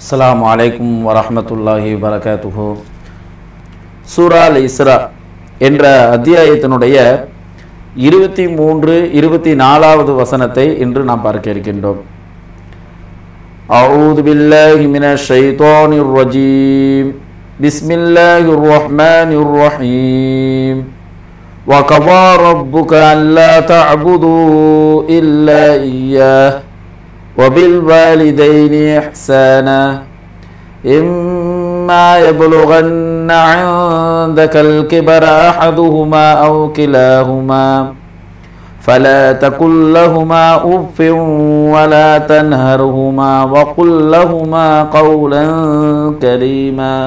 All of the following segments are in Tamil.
அஸ்ஸலாமு அலைக்கும் வரஹ்மத்துல்லாஹி வரகாத்துஹு சூரா அல் இஸ்ரா என்ற அத்தியாயத்தினுடைய இருபத்தி மூன்று இருபத்தி நாலாவது வசனத்தை இன்று நாம் பார்க்க இருக்கின்றோம் أعوذ بالله من الشيطان الرجيم بسم الله الرحمن الرحيم وقضى ربك ألا تعبدوا إلا إياه وبالوالدين إحسانا إما يبلغن عندك الكبر أحدهما أو كلاهما فلا تقل لهما أف ولا تنهرهما وقل لهما قولا كريما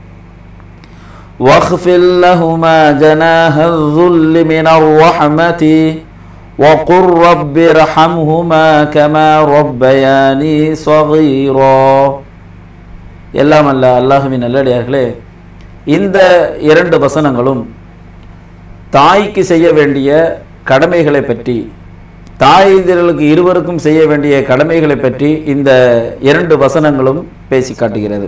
واخفض لهما جناح الذل من الرحمة وقل رب ارحمهما كما ربياني صغيرا எல்லாம் அல்ல அல்லாஹுவின் நல்லடியார்களே இந்த இரண்டு வசனங்களும் தாய்க்கு செய்ய வேண்டிய கடமைகளை பற்றி தாய்தர்களுக்கு இருவருக்கும் செய்ய வேண்டிய கடமைகளை பற்றி இந்த இரண்டு வசனங்களும் பேசி காட்டுகிறது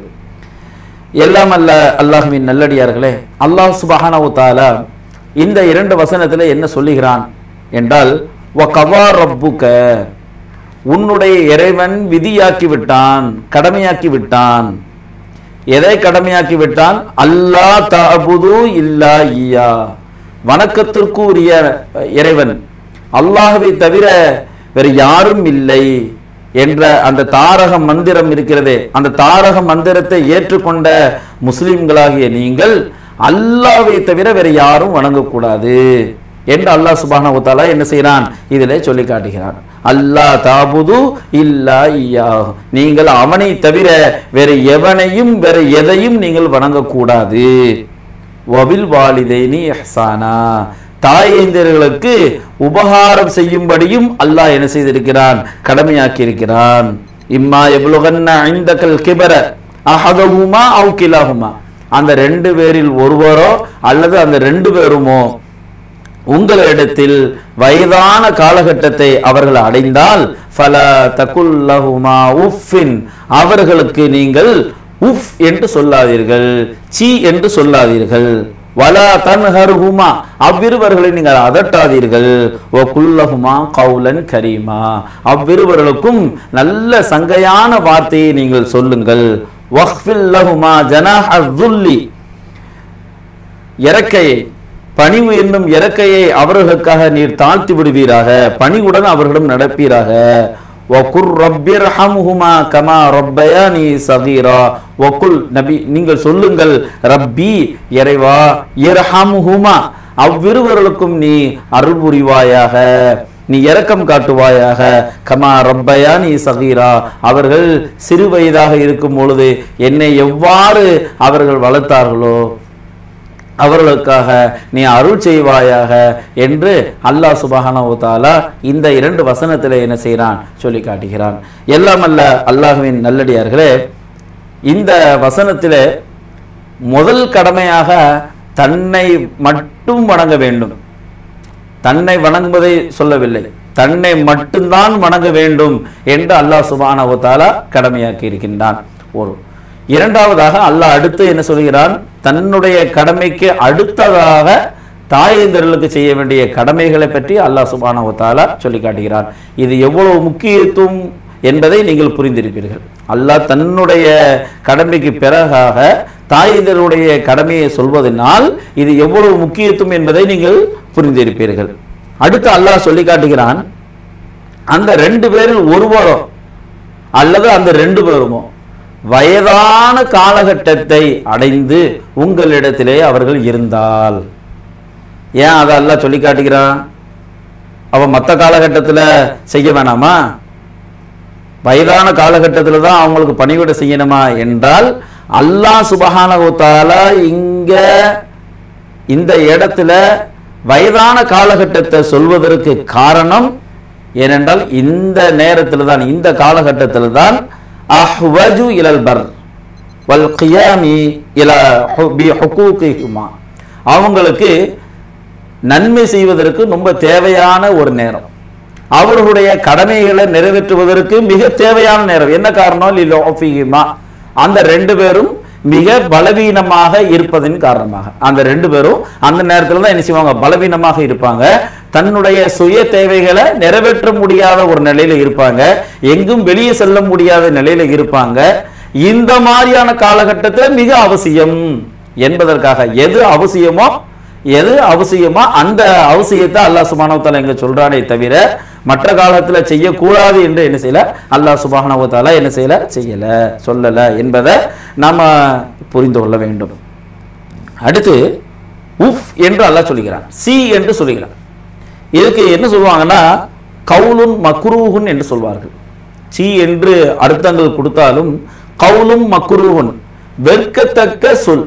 எல்லாம் அல்ல அல்லாஹுவின் நல்லடியார்களே அல்லாஹ் சுபஹானவு தாலா இந்த இரண்டு வசனத்தில் என்ன சொல்லுகிறான் என்றால் கவா ரப்புக்க உன்னுடைய இறைவன் விதியாக்கி விட்டான் கடமையாக்கி விட்டான் எதை கடமையாக்கி விட்டான் அல்லா தபுது இல்லா ஈயா வணக்கத்திற்கு உரிய இறைவன் அல்லாஹவை தவிர வேறு யாரும் இல்லை என்ற அந்த தாரக மந்திரம் இருக்கிறதே அந்த தாரக மந்திரத்தை ஏற்றுக்கொண்ட முஸ்லிம்களாகிய நீங்கள் அல்லாவை தவிர வேற யாரும் வணங்கக்கூடாது என்று அல்லாஹ் சுபான உத்தாலா என்ன செய்கிறான் இதிலே சொல்லி காட்டுகிறான் அல்லாஹ் தாபுது இல்லா ஐயா நீங்கள் அவனை தவிர வேறு எவனையும் வேற எதையும் நீங்கள் வணங்கக்கூடாது வபில் வாலிதைனி எஹ்சானா தாயேந்தர்களுக்கு உபகாரம் செய்யும்படியும் அல்லாஹ் என்ன செய்திருக்கிறான் கடமையாக்கி இருக்கிறான் இம்மா எவ்வளோகன்ன ஐந்தக்கல் கிபர அஹதகுமா அவு கிலாகுமா அந்த ரெண்டு பேரில் ஒருவரோ அல்லது அந்த ரெண்டு பேருமோ உங்களிடத்தில் வயதான காலகட்டத்தை அவர்கள் அடைந்தால் ஃபல தகுல்லஹுமா உஃபின் அவர்களுக்கு நீங்கள் உஃப் என்று சொல்லாதீர்கள் சி என்று சொல்லாதீர்கள் வலா தன்ஹர்ஹுமா அவ்விருவர்களை நீங்கள் அதட்டாதீர்கள் ஓ குல்லஹுமா கவுலன் கரீமா அவ்விருவர்களுக்கும் நல்ல சங்கையான வார்த்தையை நீங்கள் சொல்லுங்கள் வஹ்ஃபில் லஹுமா ஜனாஹ துல்லி இறக்கையை பணிவு என்னும் இறக்கையை அவர்களுக்காக நீர் தாழ்த்தி விடுவீராக பணிவுடன் அவர்களிடம் நடப்பீராக வகுர் ரப்பிர் ஹம்ஹுமா கமா ரப்பயானி சகீரா வகுல் நபி நீங்கள் சொல்லுங்கள் ரப்பி இறைவா இர்ஹம்ஹுமா அவ்விருவர்களுக்கும் நீ அருள் புரிவாயாக நீ இரக்கம் காட்டுவாயாக கமா ரப்பயா நீ சகீரா அவர்கள் சிறு வயதாக இருக்கும் பொழுது என்னை எவ்வாறு அவர்கள் வளர்த்தார்களோ அவர்களுக்காக நீ அருள் செய்வாயாக என்று அல்லாஹ் சுபஹானவுத்தாலா இந்த இரண்டு வசனத்தில் என்ன செய்கிறான் சொல்லி காட்டுகிறான் எல்லாம் அல்ல அல்லாஹுவின் நல்லடியார்களே இந்த வசனத்தில் முதல் கடமையாக தன்னை மட்டும் வணங்க வேண்டும் தன்னை வணங்குவதை சொல்லவில்லை தன்னை மட்டும்தான் வணங்க வேண்டும் என்று அல்லாஹ் சுபானவுத்தாலா கடமையாக்கி இருக்கின்றான் ஒரு இரண்டாவதாக அல்லாஹ் அடுத்து என்ன சொல்கிறான் தன்னுடைய கடமைக்கு அடுத்ததாக தாயேந்தர்களுக்கு செய்ய வேண்டிய கடமைகளை பற்றி அல்லாஹ் சுபானவத்தாலா சொல்லி காட்டுகிறான் இது எவ்வளவு முக்கியத்துவம் என்பதை நீங்கள் புரிந்திருப்பீர்கள் அல்லாஹ் தன்னுடைய கடமைக்கு பிறகாக தாயேந்தருடைய கடமையை சொல்வதனால் இது எவ்வளவு முக்கியத்துவம் என்பதை நீங்கள் புரிந்திருப்பீர்கள் அடுத்து அல்லாஹ் சொல்லி காட்டுகிறான் அந்த ரெண்டு பேரில் ஒருவரோ அல்லது அந்த ரெண்டு பேருமோ வயதான காலகட்டத்தை அடைந்து உங்களிடத்திலே அவர்கள் இருந்தால் ஏன் அதை எல்லாம் சொல்லி காட்டுகிறான் அவன் மற்ற காலகட்டத்தில் செய்ய வேணாமா வயதான காலகட்டத்தில் தான் அவங்களுக்கு பணிவிட செய்யணுமா என்றால் அல்லாஹ் சுபஹானகுத்தால இங்க இந்த இடத்துல வயதான காலகட்டத்தை சொல்வதற்கு காரணம் ஏனென்றால் இந்த நேரத்தில் தான் இந்த காலகட்டத்தில் தான் அஹ்வஜு இலல் பர் வல் கியாமி இல பி ஹுகூகிஹுமா அவங்களுக்கு நன்மை செய்வதற்கு ரொம்ப தேவையான ஒரு நேரம் அவர்களுடைய கடமைகளை நிறைவேற்றுவதற்கு மிக தேவையான நேரம் என்ன காரணம் லில் ஆஃபிஹிமா அந்த ரெண்டு பேரும் மிக பலவீனமாக இருப்பதின் காரணமாக அந்த ரெண்டு பேரும் அந்த நேரத்துல தான் என்ன செய்வாங்க பலவீனமாக இருப்பாங்க தன்னுடைய சுய தேவைகளை நிறைவேற்ற முடியாத ஒரு நிலையில இருப்பாங்க எங்கும் வெளியே செல்ல முடியாத நிலையில இருப்பாங்க இந்த மாதிரியான காலகட்டத்துல மிக அவசியம் என்பதற்காக எது அவசியமோ எது அவசியமோ அந்த அவசியத்தை அல்லாஹ் சுப்ஹானஹு தஆலா இங்க சொல்றானே தவிர மற்ற காலத்துல செய்யக்கூடாது என்று என்ன செய்யல அல்லாஹ் சுப்ஹானஹு தஆலா என்ன செய்யல செய்யல சொல்லல என்பதை நாம புரிந்து கொள்ள வேண்டும் அடுத்து உஃப் என்று அல்லாஹ் சொல்லுகிறான் சி என்று சொல்லுகிறான் இதுக்கு என்ன சொல்லுவாங்கன்னா கவுலுன் மக்ரூஹுன் என்று சொல்வார்கள் சி என்று அர்த்தங்கள் கொடுத்தாலும் கவுலும் மக்ரூஹுன் வெறுக்கத்தக்க சொல்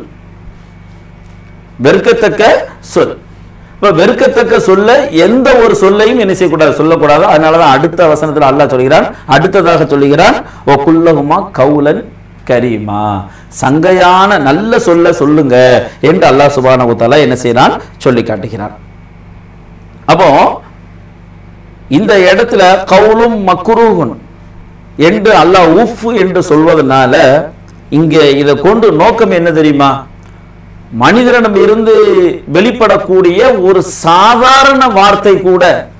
வெறுக்கத்தக்க சொல் இப்ப வெறுக்கத்தக்க சொல்ல எந்த ஒரு சொல்லையும் என்ன செய்யக்கூடாது சொல்லக்கூடாது அதனாலதான் அடுத்த வசனத்துல அல்லாஹ் சொல்கிறான் அடுத்ததாக சொல்லுகிறான் ஓ குல்லகுமா கவுலன் கரீமா சங்கையான நல்ல சொல்ல சொல்லுங்க என்று அல்லாஹ் சுபானஹு தஆலா என்ன செய்யறான் சொல்லி காட்டுகிறான் அப்போ இந்த இடத்துல கவுலும் மக்ரூஹுன் என்று அல்லாஹ் உஃப் என்று சொல்வதனால இங்க இதை கொண்டு நோக்கம் என்ன தெரியுமா மனிதனிடம் இருந்து வெளிப்படக்கூடிய ஒரு சாதாரண வார்த்தை கூட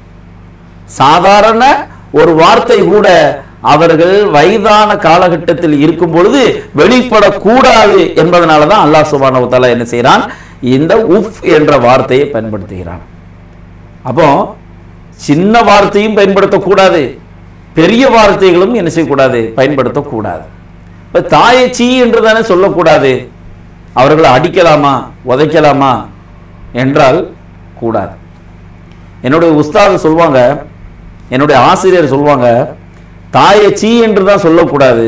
சாதாரண ஒரு வார்த்தை கூட அவர்கள் வயதான காலகட்டத்தில் இருக்கும் பொழுது வெளிப்படக்கூடாது என்பதனால தான் அல்லாஹ் சுபானஹு தஆலா என்ன செய்கிறான் இந்த உஃப் என்ற வார்த்தையை பயன்படுத்துகிறான் அப்போ சின்ன வார்த்தையும் பயன்படுத்தக்கூடாது பெரிய வார்த்தைகளும் என்ன செய்யக்கூடாது பயன்படுத்தக்கூடாது இப்ப தாயை சீ என்று தானே சொல்லக்கூடாது அவர்களை அடிக்கலாமா உதைக்கலாமா என்றால் கூடாது என்னுடைய உஸ்தாது சொல்லுவாங்க என்னுடைய ஆசிரியர் சொல்லுவாங்க தாயை சீ என்று தான் சொல்லக்கூடாது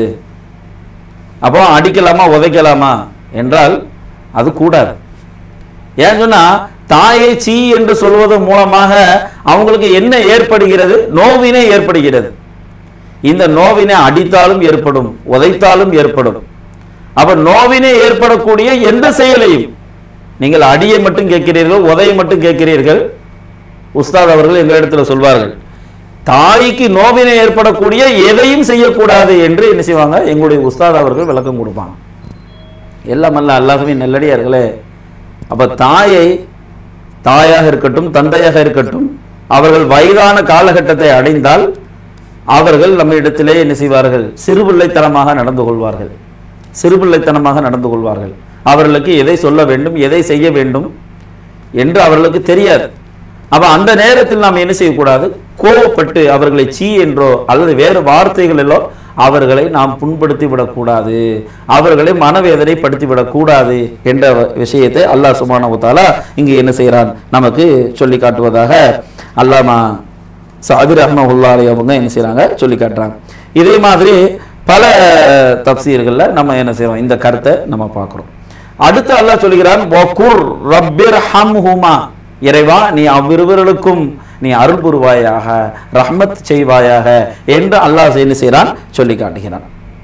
அப்போ அடிக்கலாமா உதைக்கலாமா என்றால் அது கூடாது ஏன் சொன்னா தாயை சீ என்று சொல்வதன் மூலமாக அவங்களுக்கு என்ன ஏற்படுகிறது நோவினை ஏற்படுகிறது இந்த நோவினை அடித்தாலும் ஏற்படும் உதைத்தாலும் ஏற்படும் அப்ப நோவினை ஏற்படக்கூடிய எந்த செயலையும் நீங்கள் அடியை மட்டும் கேட்கிறீர்கள் உதையை மட்டும் கேட்கிறீர்கள் உஸ்தாத் அவர்கள் எங்களிடத்துல சொல்வார்கள் தாய்க்கு நோவினை ஏற்படக்கூடிய எதையும் செய்யக்கூடாது என்று என்ன செய்வாங்க எங்களுடைய உஸ்தாத் அவர்கள் விளக்கம் கொடுப்பாங்க எல்லாம் அல்ல அல்லாஹ்வே நல்லடியார்களே அப்ப தாயை தாயாக இருக்கட்டும் தந்தையாக இருக்கட்டும் அவர்கள் வயதான காலகட்டத்தை அடைந்தால் அவர்கள் நம்ம இடத்திலே என்ன செய்வார்கள் சிறுபிள்ளைத்தனமாக நடந்து கொள்வார்கள் சிறுபிள்ளைத்தனமாக நடந்து கொள்வார்கள் அவர்களுக்கு எதை சொல்ல வேண்டும் எதை செய்ய வேண்டும் என்று அவர்களுக்கு தெரியாது அப்ப அந்த நேரத்தில் நாம் என்ன செய்யக்கூடாது கோவப்பட்டு அவர்களை சீ என்றோ அல்லது வேறு வார்த்தைகளிலோ அவர்களை நாம் புண்படுத்தி விடக்கூடாது அவர்களை மனவேதனைப்படுத்தி விடக்கூடாது என்ற விஷயத்தை அல்லாஹ் சுப்ஹானஹு தஆலா இங்கு என்ன செய்கிறான் நமக்கு சொல்லி காட்டுவதாக அல்லாமா சாபிர் ரஹ்மஹுல்லாஹி அவங்க என்ன செய்றாங்க சொல்லி காட்டுறாங்க இதே மாதிரி பல தப்சீர்கள்ல நம்ம என்ன செய்றோம் இந்த கருத்தை நம்ம பார்க்கிறோம் அடுத்து அல்லாஹ் சொல்கிறான் வகுர் ரப்பிர்ஹம்ஹுமா இறைவா நீ அவ்விருவர்களுக்கும் நீ அருள் புரிவாயாக ரஹ்மத் செய்வாயாக என்று அல்லாஹ் என்ன செய்கிறான் சொல்லி காட்டுகிறான்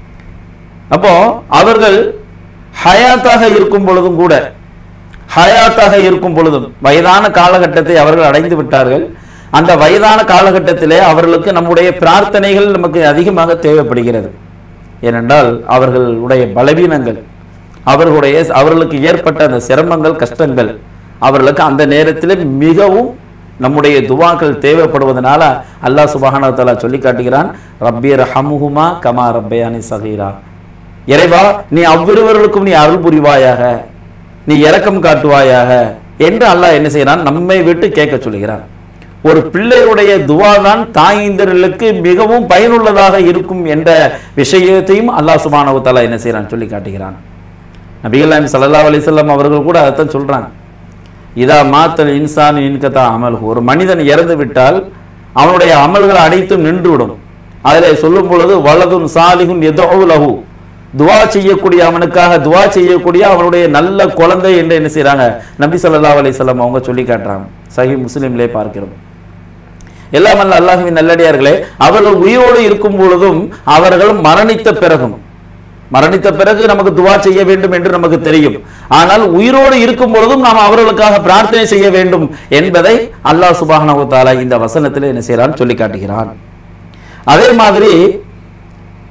அப்போ அவர்கள் ஹயாத்தாக இருக்கும் பொழுதும் கூட ஹயாத்தாக இருக்கும் பொழுதும் வயதான காலகட்டத்தை அவர்கள் அடைந்து விட்டார்கள் அந்த வயதான காலகட்டத்திலே அவர்களுக்கு நம்முடைய பிரார்த்தனைகள் நமக்கு அதிகமாக தேவைப்படுகிறது ஏனென்றால் அவர்களுடைய பலவீனங்கள் அவர்களுடைய அவர்களுக்கு ஏற்பட்ட அந்த சிரமங்கள் கஷ்டங்கள் அவர்களுக்கு அந்த நேரத்தில் மிகவும் நம்முடைய துவாக்கள் தேவைப்படுவதனால அல்லாஹ் சுபஹானஹு வ தஆலா சொல்லி காட்டுகிறான் ரப்பியர் ஹமுஹுமா கமா ரப்பயானி சகீரா இறைவா நீ அவ்விருவர்களுக்கும் நீ அருள் புரிவாயாக நீ இரக்கம் காட்டுவாயாக என்று அல்லாஹ் என்ன செய்கிறான் நம்மை விட்டு கேட்க சொல்கிறான் ஒரு பிள்ளையுடைய துவா தான் தாயிந்தர்களுக்கு மிகவும் பயனுள்ளதாக இருக்கும் என்ற விஷயத்தையும் அல்லாஹ் சுப்ஹானஹு வ தஆலா என்ன செய்கிறான் சொல்லி காட்டுகிறான் நபிகள் நாயம் ஸல்லல்லாஹு அலைஹி வஸல்லம் அவர்கள் கூட அதைத்தான் சொல்றாங்க இதா மாத்தல் இன்சான் இன்கதா அமல் ஒரு மனிதன் இறந்து விட்டால் அவனுடைய அமல்கள் அனைத்தும் நின்றுவிடும் அதில் சொல்லும் பொழுது வலதுன் சாலிகுன் எதோ லஹு துவா செய்யக்கூடிய அவனுக்காக துவா செய்யக்கூடிய அவனுடைய நல்ல குழந்தை என்று என்ன செய்றாங்க நபி ஸல்லல்லாஹு அலைஹி வஸல்லம் அவங்க சொல்லி காட்டுறாங்க சஹி முஸ்லிம்லே பார்க்கிறோம் எல்லாம் அல்ல அல்லாஹுவின் நல்லடியார்களே அவர்கள் உயிரோடு இருக்கும் பொழுதும் அவர்கள் மரணித்த பிறகும் மரணித்த பிறகு நமக்கு துவா செய்ய வேண்டும் என்று நமக்கு தெரியும் ஆனால் உயிரோடு இருக்கும் பொழுதும் நாம் அவர்களுக்காக பிரார்த்தனை செய்ய வேண்டும் என்பதை அல்லாஹ் சுப்ஹானஹு வ தஆலா இந்த வசனத்தில் என்ன செய்கிறான் சொல்லி காட்டுகிறான் அதே மாதிரி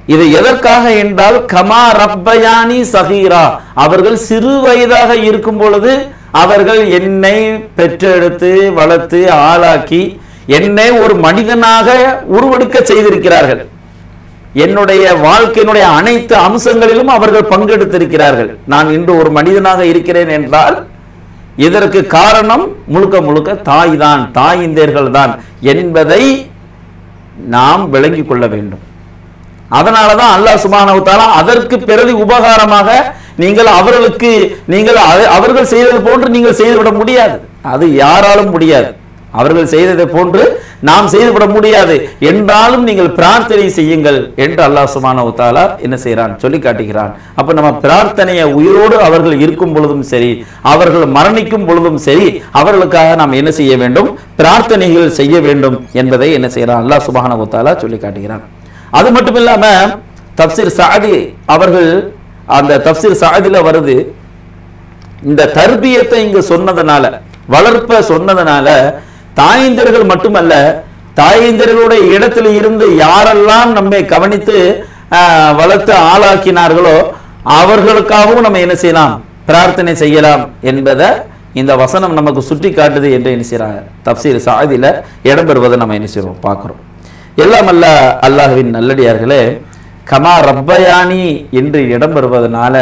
இது எதற்காக என்றால் கமா ரப்பயானி சகீரா அவர்கள் சிறு வயதாக இருக்கும் பொழுது அவர்கள் என்னை பெற்றெடுத்து வளர்த்து ஆளாக்கி என்னை ஒரு மனிதனாக உருவெடுக்க செய்திருக்கிறார்கள் என்னுடைய வாழ்க்கையினுடைய அனைத்து அம்சங்களிலும் அவர்கள் பங்கெடுத்திருக்கிறார்கள் நான் இன்று ஒரு மனிதனாக இருக்கிறேன் என்றால் இதற்கு காரணம் முழுக்க முழுக்க தாய் தான் தாயிந்தேர்கள் தான் என்பதை நாம் விளங்கிக் கொள்ள வேண்டும் அதனால தான் அல்லாஹ் சுப்ஹானஹு வ தஆலா அதற்கு பிறகு உபகாரமாக நீங்கள் அவர்களுக்கு நீங்கள் அ- அவர்கள் செய்தது போன்று நீங்கள் செய்துவிட முடியாது அது யாராலும் முடியாது அவர்கள் செய்ததை போன்று நாம் செய்துவிட முடியாது என்றாலும் நீங்கள் பிரார்த்தனை செய்யுங்கள் என்று அல்லாஹ் சுப்ஹானஹு வ தஆலா என்ன செய்கிறான் சொல்லி காட்டுகிறான் அப்ப நம்ம பிரார்த்தனையை உயிரோடு அவர்கள் இருக்கும் பொழுதும் சரி அவர்கள் மரணிக்கும் பொழுதும் சரி அவர்களுக்காக நாம் என்ன செய்ய வேண்டும் பிரார்த்தனைகள் செய்ய வேண்டும் என்பதை என்ன செய்கிறான் அல்லாஹ் சுப்ஹானஹு வ தஆலா சொல்லி காட்டுகிறான் அது மட்டும் இல்லாம தப்சீர் சாதி அவர்கள் அந்த தப்சீர் சாதில வருது இந்த தர்பியத்தை இங்க சொன்னதுனால வளர்ப்ப சொன்னதுனால தாயந்தர்கள் மட்டுமல்ல தாயந்தர்களுடைய இடத்துல இருந்து யாரெல்லாம் நம்மை கவனித்து ஆஹ், வளர்த்து ஆளாக்கினார்களோ அவர்களுக்காகவும் நம்ம என்ன செய்யலாம் பிரார்த்தனை செய்யலாம் என்பதை இந்த வசனம் நமக்கு சுட்டி காட்டுது என்று என்ன செய்யறாங்க தப்சீர் சாதியில இடம்பெறுவதை நம்ம என்ன செய்றோம் பார்க்கிறோம் எல்லாம் அல்ல அல்லாஹ்வின் நல்லடியார்களே கமா ரப்பயானி என்று இடம்பெறுவதனால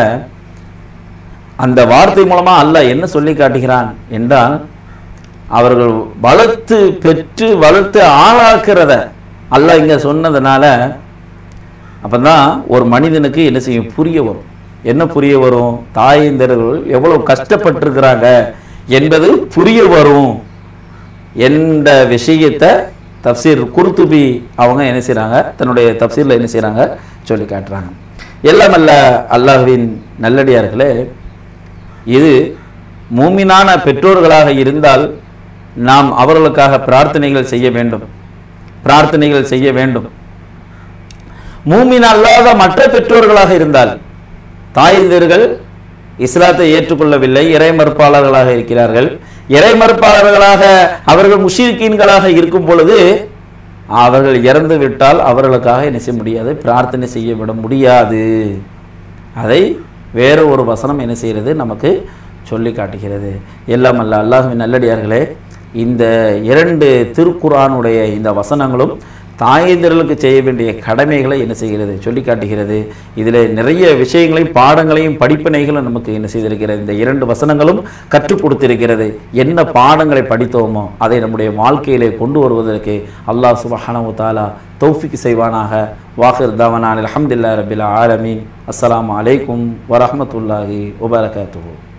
அந்த வார்த்தை மூலமா அல்லாஹ் என்ன சொல்லி காட்டுகிறான் என்றால் அவர்கள் வளர்த்து பெற்று வளர்த்து ஆளாக்குறத அல்லாஹ் இங்க சொன்னதுனால அப்பதான் ஒரு மனிதனுக்கு என்ன செய்யும் புரிய வரும் என்ன புரிய வரும் தாயந்தர்கள் எவ்வளவு கஷ்டப்பட்டிருக்கிறாங்க என்பது புரிய வரும் என்ற விஷயத்தை தப்சீர் குர்துபி அவங்க என்ன செய்றாங்க தன்னுடைய தப்சீர்ல என்ன செய்றாங்க சொல்லி காட்டுறாங்க எல்லாம் அல்ல அல்லாஹ்வின் நல்லடியார்களே இது மூமினான பெற்றோர்களாக இருந்தால் நாம் அவர்களுக்காக பிரார்த்தனைகள் செய்ய வேண்டும் பிரார்த்தனைகள் செய்ய வேண்டும் மூமின் அல்லாத மற்ற பெற்றோர்களாக இருந்தால் தாய்ந்தர்கள் இஸ்லாத்தை ஏற்றுக்கொள்ளவில்லை இறை மறுப்பாளர்களாக இருக்கிறார்கள் இறை மறுப்பாளர்களாக அவர்கள் முஷிர்கீன்களாக இருக்கும் பொழுது அவர்கள் இறந்து விட்டால் அவர்களுக்காக என்ன செய்ய முடியாது பிரார்த்தனை செய்ய விட முடியாது அதை வேற ஒரு வசனம் என்ன செய்கிறது நமக்கு சொல்லி காட்டுகிறது எல்லாம் அல்ல அல்லாஹ்வின் நல்லடியார்களே இந்த இரண்டு திருக்குரானுடைய இந்த வசனங்களும் தாயந்தர்களுக்கு செய்ய வேண்டிய கடமைகளை என்ன செய்கிறது சொல்லி காட்டுகிறது இதில் நிறைய விஷயங்களையும் பாடங்களையும் படிப்பினைகளும் நமக்கு என்ன செய்திருக்கிறது இந்த இரண்டு வசனங்களும் கற்றுக் கொடுத்திருக்கிறது என்ன பாடங்களை படித்தோமோ அதை நம்முடைய வாழ்க்கையிலே கொண்டு வருவதற்கு அல்லாஹ் சுபஹானஹு தாலா தௌஃபிக் செய்வானாக வாஹிர் தவனான் அல்ஹம்துலில்லாஹி ரபில் ஆலமீன் அஸ்ஸலாமு அலைக்கும் வரஹ்மத்துல்லாஹி வபரகாத்துஹு